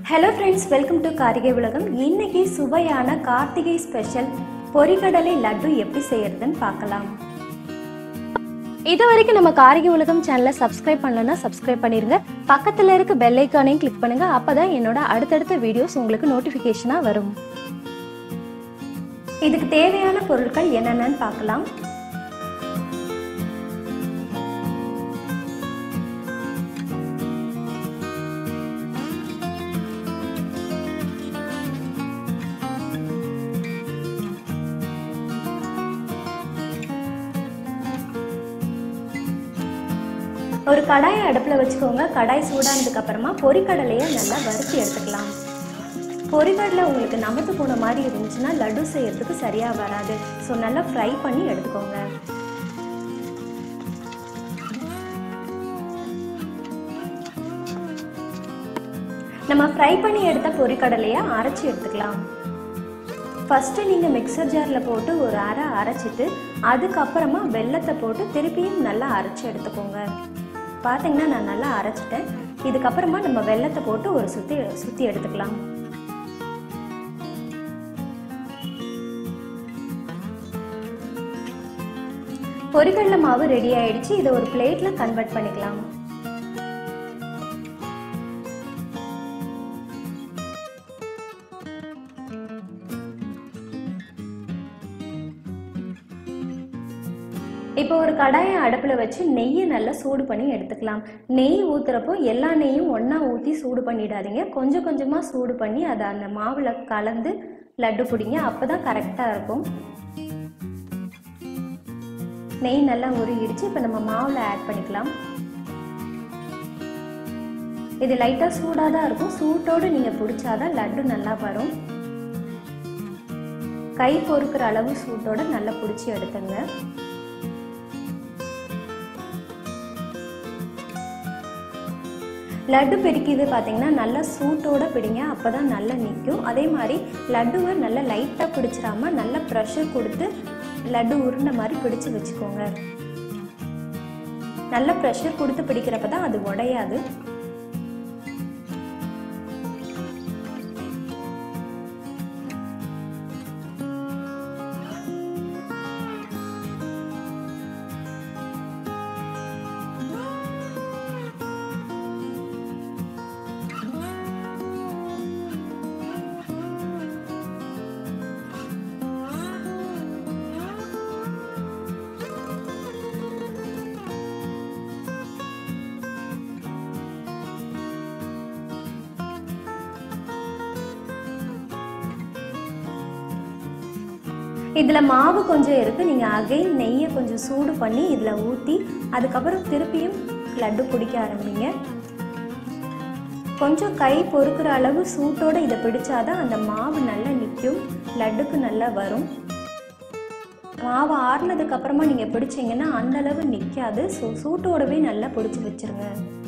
hello friends welcome to காரிகை உலகம் இன்னைக்கு சுவையான கார்த்திகை ஸ்பெஷல் பொரிகடலை லட்டு எப்படி செய்யறதுன்னு பார்க்கலாம் இது வரைக்கும் நம்ம காரிகை உலகம் சேனலை சப்ஸ்கிரைப் பண்ணலன்னா சப்ஸ்கிரைப் பண்ணிருங்க பக்கத்துல இருக்க பெல் ஐக்கானையும் கிளிக் பண்ணுங்க அப்பதான் என்னோட அடுத்தடுத்த வீடியோஸ் உங்களுக்கு நோட்டிஃபிகேஷனா வரும் இதுக்கு தேவையான பொருட்கள் என்னென்னன்னு பார்க்கலாம் ஒரு கடாயை அடுப்பில் வச்சுக்கோங்க கடாய் சூடானதுக்கு அப்புறமா பொரிக்கடலையை நல்லா வறுத்து எடுத்துக்கலாம் பொரிக்கடலை உங்களுக்கு நமத்து போன மாதிரி இருந்துச்சுன்னா லட்டு செய்யறதுக்கு சரியாக வராது ஸோ நல்லா ஃப்ரை பண்ணி எடுத்துக்கோங்க நம்ம ஃப்ரை பண்ணி எடுத்த பொரிக்கடலையை அரைச்சி எடுத்துக்கலாம் ஃபஸ்ட்டு நீங்கள் மிக்சர் ஜாரில் போட்டு ஒரு அரை அரைச்சிட்டு அதுக்கப்புறமா வெள்ளத்தை போட்டு திருப்பியும் நல்லா அரைச்சி எடுத்துக்கோங்க பார்த்தீங்கன்னா நான் நல்லா அரைச்சிட்டேன் இதுக்கப்புறமா நம்ம வெள்ளத்தை போட்டு ஒரு சுற்றி சுற்றி எடுத்துக்கலாம் பொரிகடலை மாவு ரெடி ஆயிடுச்சு இதை ஒரு பிளேட்டில் கன்வெர்ட் பண்ணிக்கலாம் இப்போ ஒரு கடாயை அடுப்பில் வச்சு நெய்யை நல்லா சூடு பண்ணி எடுத்துக்கலாம் நெய் ஊற்றுறப்போ எல்லா நெய்யும் ஒன்றா ஊற்றி சூடு பண்ணிடாதீங்க கொஞ்சம் கொஞ்சமாக சூடு பண்ணி அதை அந்த மாவில் கலந்து லட்டு பிடிங்க அப்போ தான் கரெக்டாக இருக்கும் நெய் நல்லா உருகிடுச்சு இப்போ நம்ம மாவில் ஆட் பண்ணிக்கலாம் இது லைட்டாக சூடாக தான் இருக்கும் சூட்டோடு நீங்கள் பிடிச்சாதான் லட்டு நல்லா வரும் கை பொறுக்கிற அளவு சூட்டோட நல்லா பிடிச்சி எடுத்துங்க லட்டு பிடிக்குது பார்த்தீங்கன்னா நல்லா சூட்டோட பிடிங்க அப்போ தான் நல்லா நிற்கும் அதே மாதிரி லட்டுவை நல்லா லைட்டாக பிடிச்சிடாம நல்லா ப்ரெஷர் கொடுத்து லட்டு உருண்டை மாதிரி பிடிச்சு வச்சுக்கோங்க நல்ல ப்ரெஷர் கொடுத்து பிடிக்கிறப்ப தான் அது உடையாது இதில் மாவு கொஞ்சம் இருக்குது நீங்கள் அகைன் நெய்யை கொஞ்சம் சூடு பண்ணி இதில் ஊற்றி அதுக்கப்புறம் திருப்பியும் லட்டு பிடிக்க ஆரம்பிங்க கொஞ்சம் கை பொறுக்கிற அளவு சூட்டோடு இதை பிடிச்சாதான் அந்த மாவு நல்லா நிற்கும் லட்டுக்கு நல்லா வரும் மாவு ஆறுனதுக்கு அப்புறமா நீங்கள் பிடிச்சிங்கன்னா அந்த அளவு நிற்காது ஸோ சூட்டோடவே நல்லா பிடிச்சி வச்சுருங்க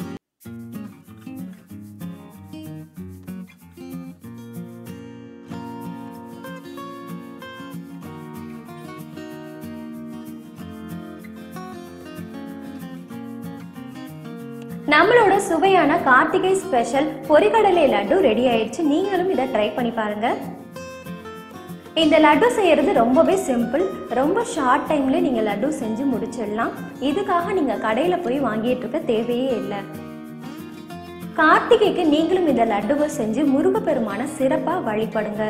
நம்மளோட சுவையான கார்த்திகை ஸ்பெஷல் பொரிகடலை லட்டு ரெடி ஆயிடுச்சு நீங்களும் இதை ட்ரை பண்ணி பாருங்க இந்த லட்டு செய்யறது ரொம்பவே சிம்பிள் ரொம்ப ஷார்ட் டைம்ல நீங்க லட்டு செஞ்சு முடிச்சிடலாம் இதுக்காக நீங்க கடையில போய் வாங்கிட்டு இருக்க தேவையே இல்லை கார்த்திகைக்கு நீங்களும் இந்த லட்டுவை செஞ்சு முருகப்பெருமான சிறப்பா வழிபடுங்க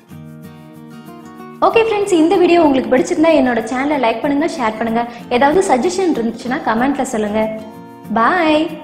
ஓகே ஃப்ரெண்ட்ஸ் இந்த வீடியோ உங்களுக்கு பிடிச்சிருந்தா என்னோட சேனலை லைக் பண்ணுங்க ஷேர் பண்ணுங்க ஏதாவது சஜஷன் இருந்துச்சுன்னா கமெண்ட்ல சொல்லுங்க பாய்